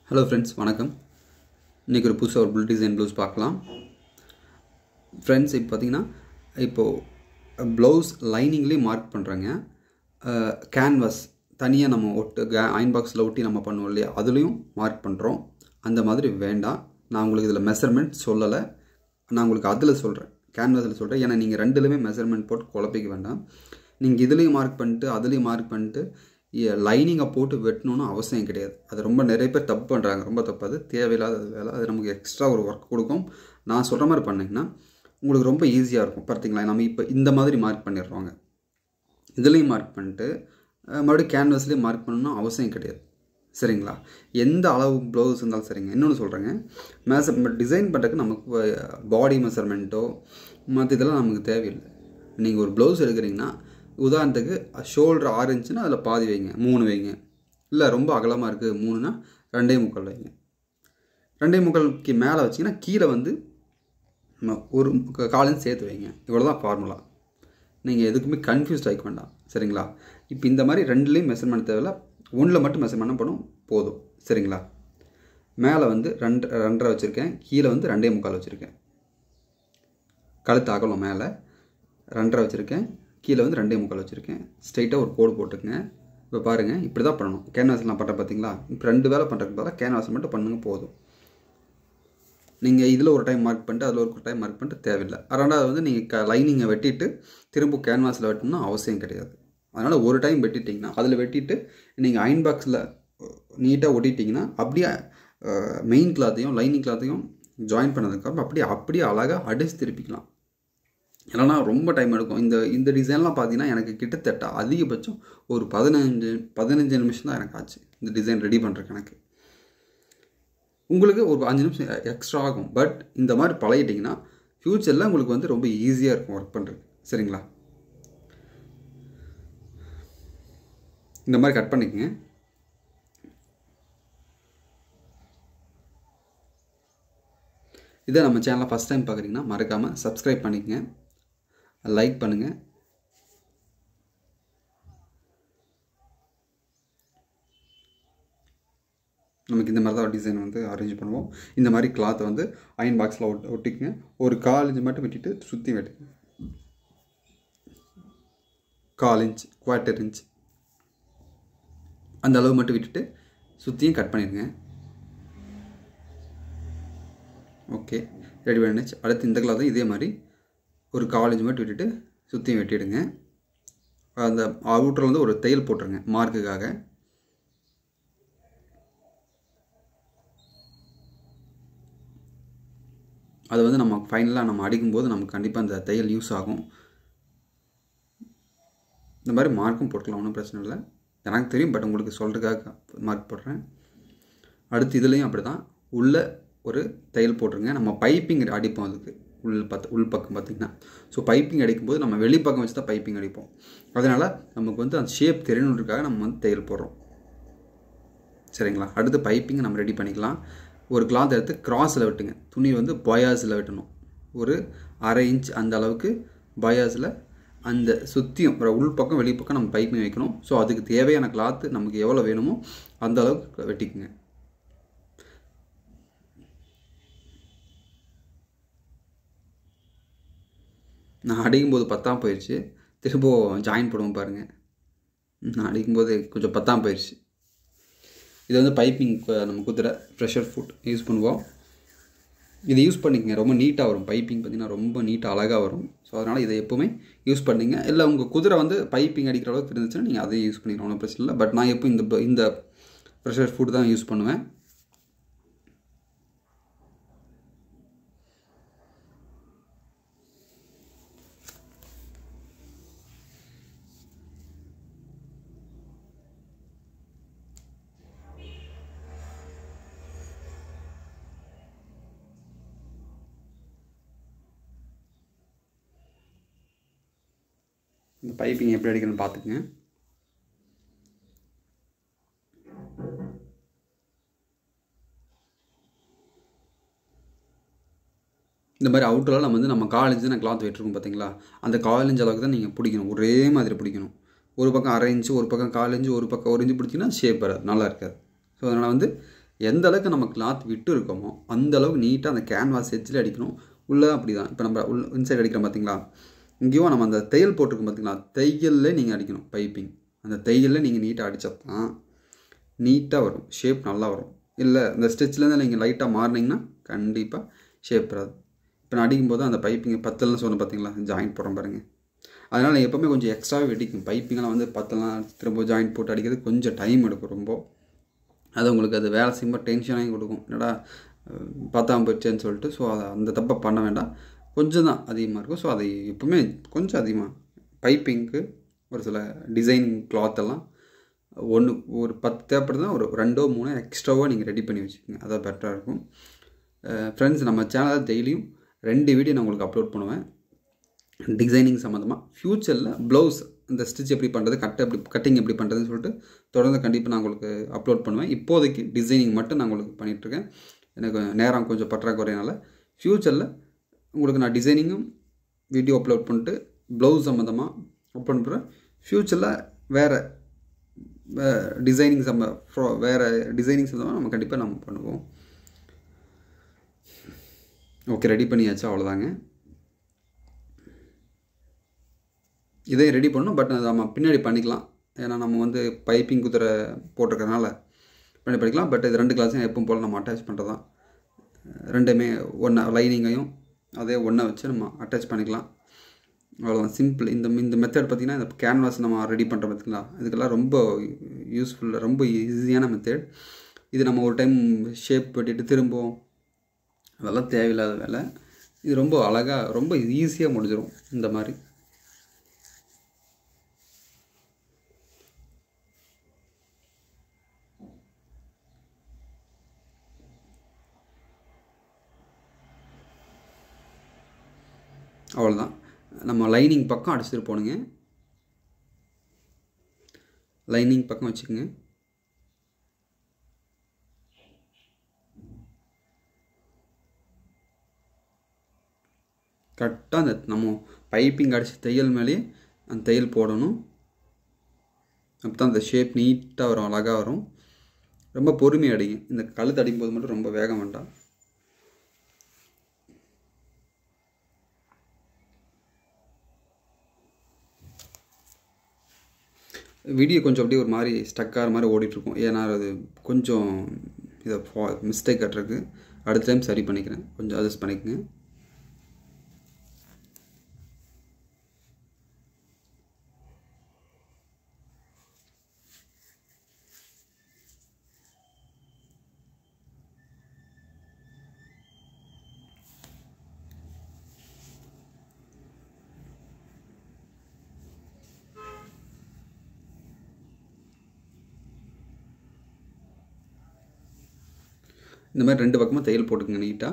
hello friends வணக்கம் இன்றைக்கி ஒரு புதுசாக ஒரு புல் டிசைன் ப்ளவுஸ் பார்க்கலாம் ஃப்ரெண்ட்ஸ் இப்போ பார்த்தீங்கன்னா இப்போது ப்ளவுஸ் லைனிங்லேயும் மார்க் பண்ணுறேங்க கேன்வாஸ் தனியாக நம்ம ஒட்டு கே அயன் பாக்ஸில் ஒட்டி நம்ம பண்ணுவோம் இல்லையா அதுலேயும் மார்க் பண்ணுறோம் அந்த மாதிரி வேண்டாம் நான் உங்களுக்கு இதில் மெஷர்மெண்ட் சொல்லலை நான் உங்களுக்கு அதில் சொல்கிறேன் கேன்வாஸில் சொல்கிறேன் ஏன்னா நீங்கள் ரெண்டுலேயுமே மெஷர்மெண்ட் போட்டு குழப்பிக்க வேண்டாம் நீங்கள் இதுலேயும் மார்க் பண்ணிட்டு அதுலேயும் மார்க் பண்ணிட்டு லைனிங்கை போட்டு வெட்டணும்னு அவசியம் கிடையாது அது ரொம்ப நிறைய பேர் தப்பு பண்ணுறாங்க ரொம்ப தப்பு அது தேவையில்லாத வேலை அது நமக்கு எக்ஸ்ட்ரா ஒரு ஒர்க் கொடுக்கும் நான் சொல்கிற மாதிரி பண்ணிங்கன்னா உங்களுக்கு ரொம்ப ஈஸியாக இருக்கும் பார்த்தீங்களா நம்ம இப்போ இந்த மாதிரி மார்க் பண்ணிடுறோங்க இதுலேயும் மார்க் பண்ணிட்டு மறுபடியும் கேன்வாஸ்லேயும் மார்க் பண்ணணும்னு அவசியம் கிடையாது சரிங்களா எந்த அளவு ப்ளவுஸ் இருந்தாலும் சரிங்க இன்னொன்று சொல்கிறேங்க மெஷர் டிசைன் பண்ணுறதுக்கு நமக்கு பாடி மெஷர்மெண்ட்டோ மற்ற இதெல்லாம் நமக்கு தேவையில்லை நீங்கள் ஒரு ப்ளவுஸ் எடுக்கிறீங்கன்னா உதாரணத்துக்கு ஷோல்டர் ஆறு இன்ச்சுன்னா அதில் பாதி வைங்க மூணு வைங்க இல்லை ரொம்ப அகலமாக இருக்குது மூணுனா ரெண்டே முக்கால் வைங்க ரெண்டே முக்கால்க்கு மேலே வச்சிங்கன்னா கீழே வந்து ஒரு காலையும் சேர்த்து வைங்க இவ்வளோ தான் ஃபார்முலா நீங்கள் எதுக்குமே கன்ஃபியூஸ்ட் ஆகிக்க வேண்டாம் சரிங்களா இப்போ இந்த மாதிரி ரெண்டுலேயும் மெஷர்மெண்ட் தேவையில்ல ஒன்றில் மட்டும் மெஷர்மெண்ட் பண்ணும் போதும் சரிங்களா மேலே வந்து ரெண்டு ரெண்டரை வச்சுருக்கேன் கீழே வந்து ரெண்டே முக்கால் வச்சுருக்கேன் கழுத்து அகலம் மேலே ரெண்டரை வச்சுருக்கேன் கீழே வந்து ரெண்டே முக்கால் வச்சுருக்கேன் ஸ்ட்ரைட்டாக ஒரு கோடு போட்டுக்கங்க இப்போ பாருங்கள் இப்படி தான் பண்ணணும் கேன்வாஸ் நான் பண்ணுறேன் பார்த்தீங்களா இப்போ ரெண்டு வேலை பண்ணுறதுக்கு பதிலாக கேன்வாஸ் மட்டும் பண்ணுங்க போதும் நீங்கள் இதில் ஒரு டைம் மார்க் பண்ணிட்டு அதில் ஒரு டைம் மார்க் பண்ணிட்டு தேவையில்லை ரெண்டாவது வந்து நீங்கள் க லைனிங்கை வெட்டிட்டு திரும்ப கேன்வாஸில் வெட்டணும்னு அவசியம் கிடையாது அதனால் ஒரு டைம் வெட்டிட்டிங்கன்னா அதில் வெட்டிட்டு நீங்கள் அயன் பாக்ஸில் நீட்டாக ஒட்டிட்டிங்கன்னா அப்படியே மெயின் கிளாத்தையும் லைனிங் கிளாத்தையும் ஜாயின் பண்ணதுக்கப்புறம் அப்படியே அப்படியே அழகாக அடிச்சு திருப்பிக்கலாம் இல்லைனா ரொம்ப டைம் எடுக்கும் இந்த இந்த டிசைன்லாம் பார்த்தீங்கன்னா எனக்கு கிட்டத்தட்ட அதிகபட்சம் ஒரு பதினஞ்சு பதினஞ்சு நிமிஷம் தான் எனக்கு ஆச்சு இந்த டிசைன் ரெடி பண்ணுறக்கு எனக்கு உங்களுக்கு ஒரு அஞ்சு நிமிஷம் எக்ஸ்ட்ரா ஆகும் பட் இந்த மாதிரி பழகிட்டிங்கன்னா ஃப்யூச்சரில் உங்களுக்கு வந்து ரொம்ப ஈஸியாக இருக்கும் ஒர்க் பண்ணுறது சரிங்களா இந்த மாதிரி கட் பண்ணிக்கங்க இதை நம்ம சேனலை ஃபஸ்ட் டைம் பார்க்குறீங்கன்னா மறக்காமல் சப்ஸ்கிரைப் பண்ணிக்கங்க லைக் பண்ணுங்கள் நமக்கு இந்த மாதிரி தான் டிசைன் வந்து அரேஞ்ச் பண்ணுவோம் இந்த மாதிரி கிளாத்தை வந்து அயன் பாக்ஸில் ஒட் ஒட்டிக்குங்க ஒரு கால் இன்ச்சு மட்டும் வெட்டிட்டு சுற்றி வெட்டுங்க கால் இன்ச் குவார்ட்டர் இன்ச் அந்த அளவு மட்டும் விட்டுட்டு சுற்றியும் கட் பண்ணிடுங்க ஓகே ரெடி பண்ணிச்சு அடுத்து இந்த கிளாத்தும் இதே மாதிரி ஒரு கால் இன்ச் மட்டும் விட்டுட்டு சுற்றியும் வெட்டிடுங்க அந்த அவுட்டரில் வந்து ஒரு தையல் போட்டுருங்க மார்க்குக்காக அது வந்து நம்ம ஃபைனலாக நம்ம அடிக்கும்போது நமக்கு கண்டிப்பாக அந்த தையல் யூஸ் ஆகும் இந்த மாதிரி மார்க்கும் போட்டுக்கலாம் ஒன்றும் பிரச்சனை இல்லை எனக்கு தெரியும் பட் உங்களுக்கு சொல்கிறதுக்காக மார்க் போடுறேன் அடுத்து இதுலேயும் அப்படி தான் உள்ளே ஒரு தையல் போட்டுருங்க நம்ம பைப்பிங் அடிப்போம் அதுக்கு உள் பத்து உள் பக்கம் பார்த்திங்கன்னா ஸோ பைப்பிங் அடிக்கும்போது நம்ம வெளிப்பக்கம் வச்சு தான் பைப்பிங் அடிப்போம் அதனால் நமக்கு வந்து அந்த ஷேப் தெரியணுன்றதுக்காக நம்ம வந்து தையல் போடுறோம் சரிங்களா அடுத்து பைப்பிங் நம்ம ரெடி பண்ணிக்கலாம் ஒரு கிளாத் எடுத்து கிராஸில் வெட்டுங்க துணி வந்து பயாஸில் வெட்டணும் ஒரு அரை இன்ச் அந்த அளவுக்கு பயாஸில் அந்த சுற்றியும் உள் பக்கம் வெளி பக்கம் நம்ம பைப்பிங் வைக்கணும் ஸோ அதுக்கு தேவையான கிளாத்து நமக்கு எவ்வளோ வேணுமோ அந்த அளவுக்கு வெட்டிக்குங்க நான் அடிக்கும்போது பத்தாம் போயிடுச்சு திரும்ப ஜாயின் பண்ணுவோம் பாருங்கள் நான் அடிக்கும்போது கொஞ்சம் பத்தாம் போயிடுச்சு இது வந்து பைப்பிங் நம்ம குதிரை ப்ரெஷர் ஃபுட் யூஸ் பண்ணுவோம் இதை யூஸ் பண்ணிக்கங்க ரொம்ப நீட்டாக வரும் பைப்பிங் பார்த்திங்கன்னா ரொம்ப நீட்டாக அழகாக வரும் ஸோ அதனால் இதை எப்போவுமே யூஸ் பண்ணிங்க இல்லை உங்கள் குதிரை வந்து பைப்பிங் அடிக்கிற அளவுக்கு இருந்துச்சுன்னா நீங்கள் அதையும் யூஸ் பண்ணிக்கலாம் ஒன்றும் பிரச்சனை இல்லை பட் நான் எப்போ இந்த இந்த ப்ரெஷர் ஃபுட் தான் யூஸ் பண்ணுவேன் இந்த பைப்பிங் எப்படி அடிக்கணும்னு பார்த்துக்குங்க இந்த மாதிரி அவுட்டரில் நம்ம வந்து நம்ம காலேஜ் நான் கிளாத் வெட்டிருக்கோம் பார்த்தீங்களா அந்த காலேஜ் அளவுக்கு தான் நீங்கள் பிடிக்கணும் ஒரே மாதிரி பிடிக்கணும் ஒரு பக்கம் அரை இன்ச்சு ஒரு பக்கம் கால் இன்ச்சு ஒரு பக்கம் ஒரு இன்ச்சு பிடிச்சிங்கன்னா ஷேப் வராது நல்லா இருக்காது ஸோ அதனால் வந்து எந்த அளவுக்கு நம்ம கிளாத் விட்டு இருக்கோமோ அந்த அளவுக்கு நீட்டாக அந்த கேன்வாஸ் எட்ஜில் அடிக்கணும் உள்ளே அப்படி தான் இப்போ நம்ம உள்ள இன்சைட் அடிக்கிறோம் பார்த்தீங்களா இங்கேயும் நம்ம அந்த தையல் போட்டிருக்கோம் பார்த்தீங்களா தையல்லே நீங்கள் அடிக்கணும் பைப்பிங் அந்த தையலில் நீங்கள் நீட்டாக அடித்தா தான் நீட்டாக வரும் ஷேப் நல்லா வரும் இல்லை இந்த ஸ்டிச்லேருந்து நீங்கள் லைட்டாக மாறினீங்கன்னா கண்டிப்பாக ஷேப் வராது இப்போ நான் அடிக்கும்போது அந்த பைப்பிங் பத்தல்னு சொன்ன பார்த்தீங்களா ஜாயிண்ட் போடுறோம் பாருங்கள் அதனால் நீங்கள் எப்போவுமே கொஞ்சம் எக்ஸ்ட்ராவே வெடிக்கும் பைப்பிங்கெல்லாம் வந்து பத்தெல்லாம் திரும்ப ஜாயிண்ட் போட்டு அடிக்கிறது கொஞ்சம் டைம் எடுக்கும் ரொம்ப அது உங்களுக்கு அது வேலை செய்யும்போது டென்ஷனாகி கொடுக்கும் என்னடா அஹ், பத்தாம போயிடுச்சேன்னு சொல்லிட்டு ஸோ அதை அந்த தப்பை பண்ண வேண்டாம் கொஞ்சம் தான் அதிகமாக இருக்கும் ஸோ அதை எப்பவுமே கொஞ்சம் அதிகமாக பைப்பிங்க்கு ஒரு சில டிசைன் கிளாத் எல்லாம் ஒன்று ஒரு பத்து தேவைப்படுதுன்னா ஒரு ரெண்டோ மூணோ எக்ஸ்ட்ராவோ நீங்கள் ரெடி பண்ணி வச்சுக்கோங்க அதான் பெட்டராக இருக்கும் ஃப்ரெண்ட்ஸ் நம்ம சேனலில் டெய்லியும் ரெண்டு வீடியோ நான் உங்களுக்கு அப்லோட் பண்ணுவேன் டிசைனிங் சம்மந்தமாக ஃப்யூச்சரில் ப்ளவுஸ் இந்த ஸ்டிச் எப்படி பண்ணுறது கட் எப்படி கட்டிங் எப்படி பண்ணுறதுன்னு சொல்லிட்டு தொடர்ந்து கண்டிப்பாக நான் உங்களுக்கு அப்லோட் பண்ணுவேன் இப்போதைக்கு டிசைனிங் மட்டும் நான் உங்களுக்கு பண்ணிகிட்ருக்கேன் எனக்கு நேரம் கொஞ்சம் பற்றாக்குறையினால ஃப்யூச்சரில் உங்களுக்கு நான் டிசைனிங்கும் வீடியோ அப்லோட் பண்ணிட்டு ப்ளவுஸ் சம்மந்தமாக அப்லோட் பண்ணுறேன் ஃப்யூச்சரில் வேறு டிசைனிங் சம்ம ஃப்ரோ வேறு டிசைனிங் சம்மந்தமாக நம்ம கண்டிப்பாக நம்ம பண்ணுவோம் ஓகே ரெடி பண்ணியாச்சு அவ்வளோதாங்க இதையும் ரெடி பண்ணணும் பட் அது நம்ம பின்னாடி பண்ணிக்கலாம் ஏன்னா நம்ம வந்து பைப்பிங் குதிரை போட்டிருக்கறனால பின்னாடி பண்ணிக்கலாம் பட் இது ரெண்டு கிளாஸையும் எப்பவும் போல் நம்ம அட்டாச் பண்ணுறது தான் ரெண்டுமே ஒன்றா லைனிங்கையும் அதே ஒன்றை வச்சு நம்ம அட்டாச் பண்ணிக்கலாம் அவ்வளோதான் சிம்பிள் இந்த இந்த மெத்தட் பார்த்திங்கன்னா இந்த கேன்வாஸ் நம்ம ரெடி பண்ணுற பார்த்திங்களா இதுக்கெல்லாம் ரொம்ப யூஸ்ஃபுல்லாக ரொம்ப ஈஸியான மெத்தட் இது நம்ம ஒரு டைம் ஷேப் வெட்டிட்டு திரும்பவும் அதெல்லாம் தேவையில்லாத வேலை இது ரொம்ப அழகாக ரொம்ப ஈஸியாக முடிஞ்சிடும் இந்த மாதிரி அவ்வளோதான் நம்ம லைனிங் பக்கம் அடிச்சுட்டு போகணுங்க லைனிங் பக்கம் வச்சுக்கோங்க கரெக்டாக அந்த நம்ம பைப்பிங் அடித்த தையல் மேலேயே அந்த தையல் போடணும் அப்போ தான் அந்த ஷேப் நீட்டாக வரும் அழகாக வரும் ரொம்ப பொறுமை அடிங்க இந்த கழுத்து அடிக்கும் போது மட்டும் ரொம்ப வேகம் வேண்டாம் வீடியோ கொஞ்சம் அப்படியே ஒரு மாதிரி ஸ்டக் ஆகிற மாதிரி ஓடிட்டுருக்கும் ஏன்னா அது கொஞ்சம் இதை மிஸ்டேக் கட்டுறதுக்கு அடுத்த டைம் சரி பண்ணிக்கிறேன் கொஞ்சம் அட்ஜஸ்ட் பண்ணிக்கங்க இந்த மாதிரி ரெண்டு பக்கமும் தையல் போட்டுக்கங்க நீட்டாக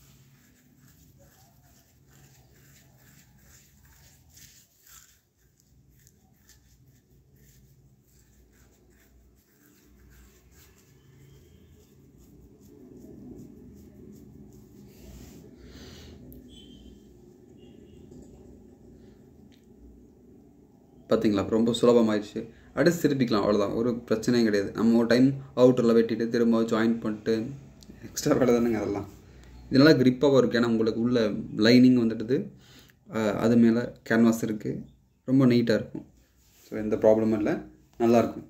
பார்த்தீங்களா ரொம்ப சுலபமாயிடுச்சு அடுத்து திருப்பிக்கலாம் அவ்வளோதான் ஒரு பிரச்சனையும் கிடையாது நம்ம ஒரு டைம் அவுட்டரில் வெட்டிட்டு திரும்ப ஜாயின் பண்ணிட்டு எக்ஸ்ட்ரா வேலை தானுங்க அதெல்லாம் இதனால் க்ரிப்பாகவும் இருக்குது ஏன்னா உங்களுக்கு உள்ள லைனிங் வந்துடுது அஹ் அது மேலே கேன்வாஸ் இருக்குது ரொம்ப நீட்டாக இருக்கும் ஸோ எந்த ப்ராப்ளமும் இல்லை நல்லாயிருக்கும்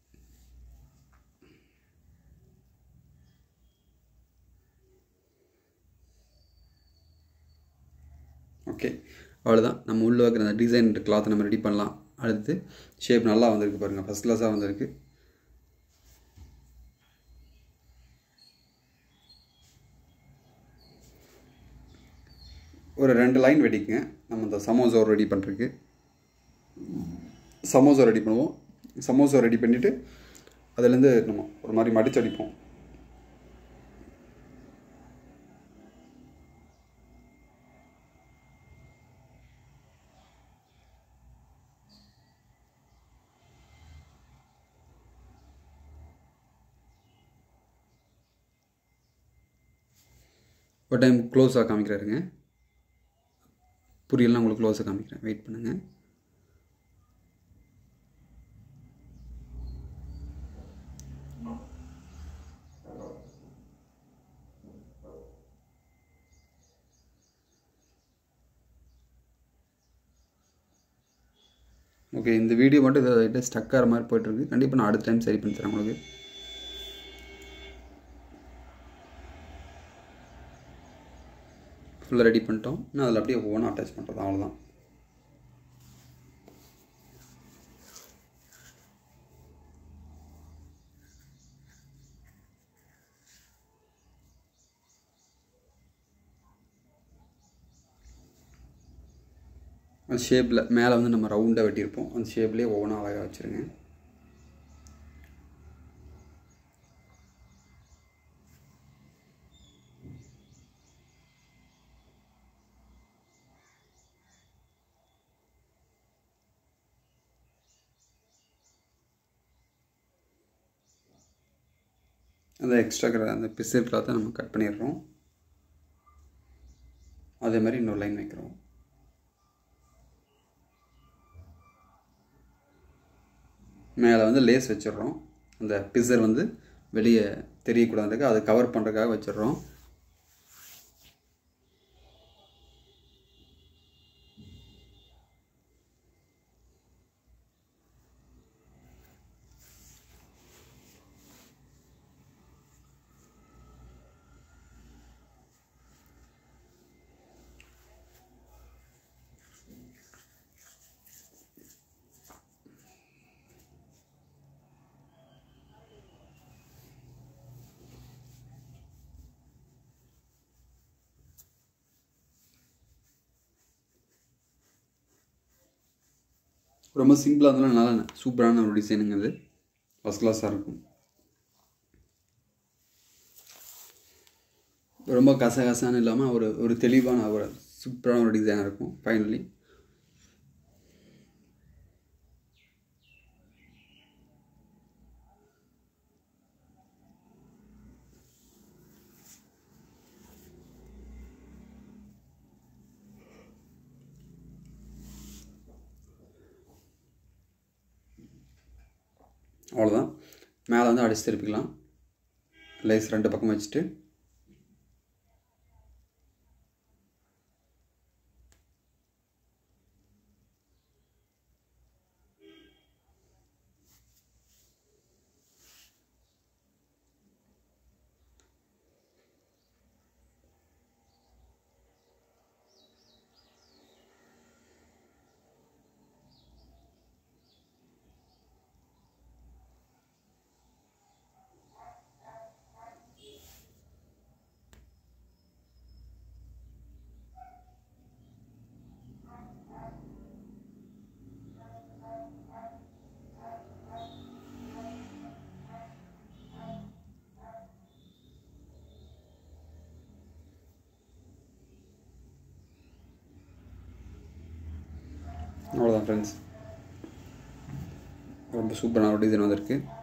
ஓகே அவ்வளோதான் நம்ம உள்ள வைக்கிற அந்த டிசைன் கிளாத்தை நம்ம ரெடி பண்ணலாம் அடுத்து ஷேப் நல்லா வந்திருக்கு பாருங்கள் ஃபஸ்ட் கிளாஸாக வந்திருக்கு ஒரு ரெண்டு லைன் வெட்டிக்குங்க நம்ம இந்த சமோசா ரெடி பண்ணுறதுக்கு சமோசா ரெடி பண்ணுவோம் சமோசா ரெடி பண்ணிவிட்டு அதுலேருந்து நம்ம ஒரு மாதிரி மடிச்சு அடிப்போம் ஒரு டைம் க்ளோஸாக காமிக்கிறாருங்க புரியலாம் உங்களுக்கு க்ளோஸாக காமிக்கிறேன் வெயிட் பண்ணுங்கள் ஓகே இந்த வீடியோ மட்டும் இதை ஸ்டக் ஆகிற மாதிரி போயிட்டுருக்கு கண்டிப்பாக நான் அடுத்த டைம் சரி பண்ணி தரேன் உங்களுக்கு ஃபுல்லாக ரெடி பண்ணிட்டோம் நான் அதில் அப்படியே ஒவ்வொன்றும் அட்டாச் பண்ணுறது அவ்வளோதான் அந்த ஷேப்பில் மேலே வந்து நம்ம ரவுண்டாக வெட்டியிருப்போம் அந்த ஷேப்லேயே ஒவ்வொன்றும் அழகாக வச்சுருங்க அந்த எக்ஸ்ட்ரா இருக்கிற அந்த பிசர் கிளாத்தை நம்ம கட் பண்ணிடுறோம் அதே மாதிரி இன்னொரு லைன் வைக்கிறோம் மேலே வந்து லேஸ் வச்சிடுறோம் அந்த பிசர் வந்து வெளியே தெரியக்கூடாதுக்கு அதை கவர் பண்ணுறதுக்காக வச்சிடுறோம் ரொம்ப சிம்பிளாக இருந்தாலும் நல்லா சூப்பரான ஒரு டிசைனுங்க அது ஃபஸ்ட் கிளாஸாக இருக்கும் ரொம்ப கசகசான்னு இல்லாமல் ஒரு ஒரு தெளிவான ஒரு சூப்பரான ஒரு டிசைனாக இருக்கும் ஃபைனலி அவ்வளோதான் மேலே வந்து அடிச்சு திருப்பிக்கலாம் லேஸ் ரெண்டு பக்கம் வச்சுட்டு அவ்வளோதான் ஃப்ரெண்ட்ஸ் ரொம்ப சூப்பரான ஒரு டிசைன் வந்திருக்கு